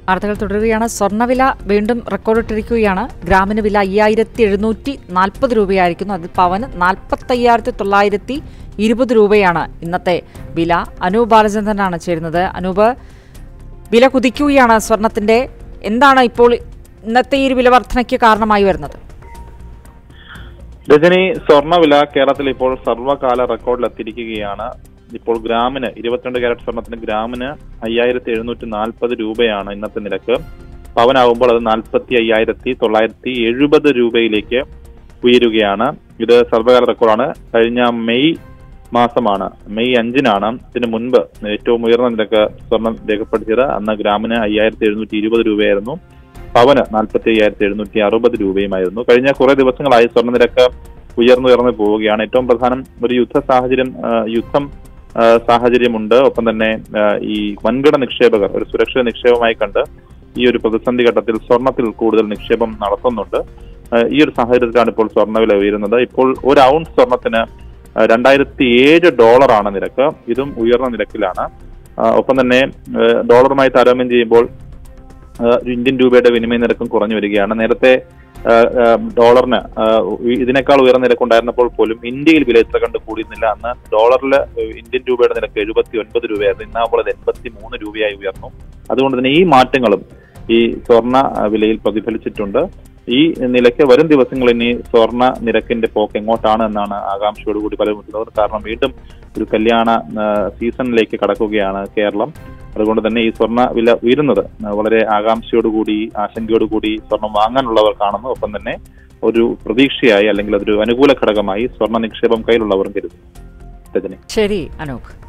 വാർത്തകൾ തുടരുകയാണ് സ്വർണ്ണവില വീണ്ടും റെക്കോർഡിട്ടിരിക്കുകയാണ് ഗ്രാമിന് വില അയ്യായിരത്തി എഴുന്നൂറ്റി നാൽപ്പത് രൂപയായിരിക്കുന്നു അതിൽ പവന് നാൽപ്പത്തയ്യായിരത്തി തൊള്ളായിരത്തി ഇരുപത് രൂപയാണ് ഇന്നത്തെ വില അനൂപ് ബാലചന്ദ്രനാണ് ചേരുന്നത് അനൂപ് വില കുതിക്കുകയാണ് സ്വർണത്തിന്റെ എന്താണ് ഇപ്പോൾ ഇന്നത്തെ ഈ ഒരു വില വർധനയ്ക്ക് കാരണമായി വരുന്നത് രജനി സ്വർണ്ണവില കേരളത്തിൽ ഇപ്പോൾ സർവ്വകാല റെക്കോർഡിലെത്തിയിരിക്കുകയാണ് ഇപ്പോൾ ഗ്രാമിന് ഇരുപത്തിരണ്ട് ക്യാരറ്റ് സ്വർണത്തിന് ഗ്രാമിന് അയ്യായിരത്തി എഴുന്നൂറ്റി നാൽപ്പത് രൂപയാണ് ഇന്നത്തെ നിരക്ക് പവനാകുമ്പോൾ അത് നാൽപ്പത്തി അയ്യായിരത്തി തൊള്ളായിരത്തി എഴുപത് രൂപയിലേക്ക് ഉയരുകയാണ് ഇത് സർവകാല റെക്കോർഡാണ് കഴിഞ്ഞ മെയ് മാസമാണ് മെയ് അഞ്ചിനാണ് ഇതിന് മുൻപ് ഏറ്റവും ഉയർന്ന നിരക്ക് സ്വർണം രേഖപ്പെടുത്തിയത് അന്ന് ഗ്രാമിന് അയ്യായിരത്തി എഴുന്നൂറ്റി ഇരുപത് രൂപയായിരുന്നു പവന് നാൽപ്പത്തി അയ്യായിരത്തി എഴുന്നൂറ്റി അറുപത് രൂപയുമായിരുന്നു കഴിഞ്ഞ കുറെ ദിവസങ്ങളായി സ്വർണ്ണ നിരക്ക് ഉയർന്നുയർന്നു പോവുകയാണ് ഏറ്റവും പ്രധാനം ഒരു യുദ്ധ സാഹചര്യം ആ, യുദ്ധം ആ, സാഹചര്യമുണ്ട് ഒപ്പം തന്നെ ആ, ഈ വൻകിട നിക്ഷേപകർ ഒരു സുരക്ഷിത നിക്ഷേപമായി കണ്ട് ഈ ഒരു പ്രതിസന്ധി ഘട്ടത്തിൽ സ്വർണത്തിൽ കൂടുതൽ നിക്ഷേപം നടത്തുന്നുണ്ട് ആ, ഈ ഒരു സാഹചര്യത്തിലാണ് ഇപ്പോൾ സ്വർണ്ണവില ഉയരുന്നത് ഇപ്പോൾ ഒരു ഔൺസ് സ്വർണത്തിന് ആ, രണ്ടായിരത്തി ഏഴ് ഡോളറാണ് നിരക്ക് ഇതും ഉയർന്ന നിരക്കിലാണ് ആ, ഒപ്പം തന്നെ ആ, ഡോളറുമായി താരതമ്യം ചെയ്യുമ്പോൾ ആ, ഇന്ത്യൻ രൂപയുടെ വിനിമയ നിരക്കും കുറഞ്ഞു വരികയാണ് നേരത്തെ ആ, ആ, ഡോളറിന് ആ, ഉ- ഇതിനേക്കാൾ ഉയർന്ന നിരക്കുണ്ടായിരുന്നപ്പോൾ പോലും ഇന്ത്യയിൽ വില ഇത്ര കണ്ട് കൂടിയിരുന്നില്ല അന്ന് ഡോളറിൽ ഇന്ത്യൻ രൂപയുടെ നിരക്ക് എഴുപത്തി ഒൻപത് രൂപയായിരുന്നു ഇന്നാകുമ്പോൾ അത് എൺപത്തി മൂന്ന് രൂപയായി ഉയർന്നു അതുകൊണ്ട് തന്നെ ഈ മാറ്റങ്ങളും ഈ സ്വർണ്ണ ആ, വിലയിൽ പ്രതിഫലിച്ചിട്ടുണ്ട് ഈ നിലയ്ക്ക് വരും ദിവസങ്ങളിൽ ഇനി സ്വർണ്ണ നിരക്കിന്റെ പോക്ക് എങ്ങോട്ടാണ് എന്നാണ് ആകാംക്ഷയോടുകൂടി പലരും നിൽക്കുന്നത് കാരണം വീണ്ടും ഒരു കല്യാണ ആ, സീസണിലേക്ക് കടക്കുകയാണ് കേരളം അതുകൊണ്ട് തന്നെ ഈ സ്വർണ്ണ വില ഉയരുന്നത് ആ, വളരെ ആകാംക്ഷയോടുകൂടി ആശങ്കയോടുകൂടി സ്വർണം വാങ്ങാനുള്ളവർ കാണുന്നു ഒപ്പം തന്നെ ഒരു പ്രതീക്ഷയായി അല്ലെങ്കിൽ അതൊരു അനുകൂല ഘടകമായി സ്വർണ്ണ നിക്ഷേപം കയ്യിലുള്ളവരും കരുതുന്നു രജനി ശരി അനൂപ്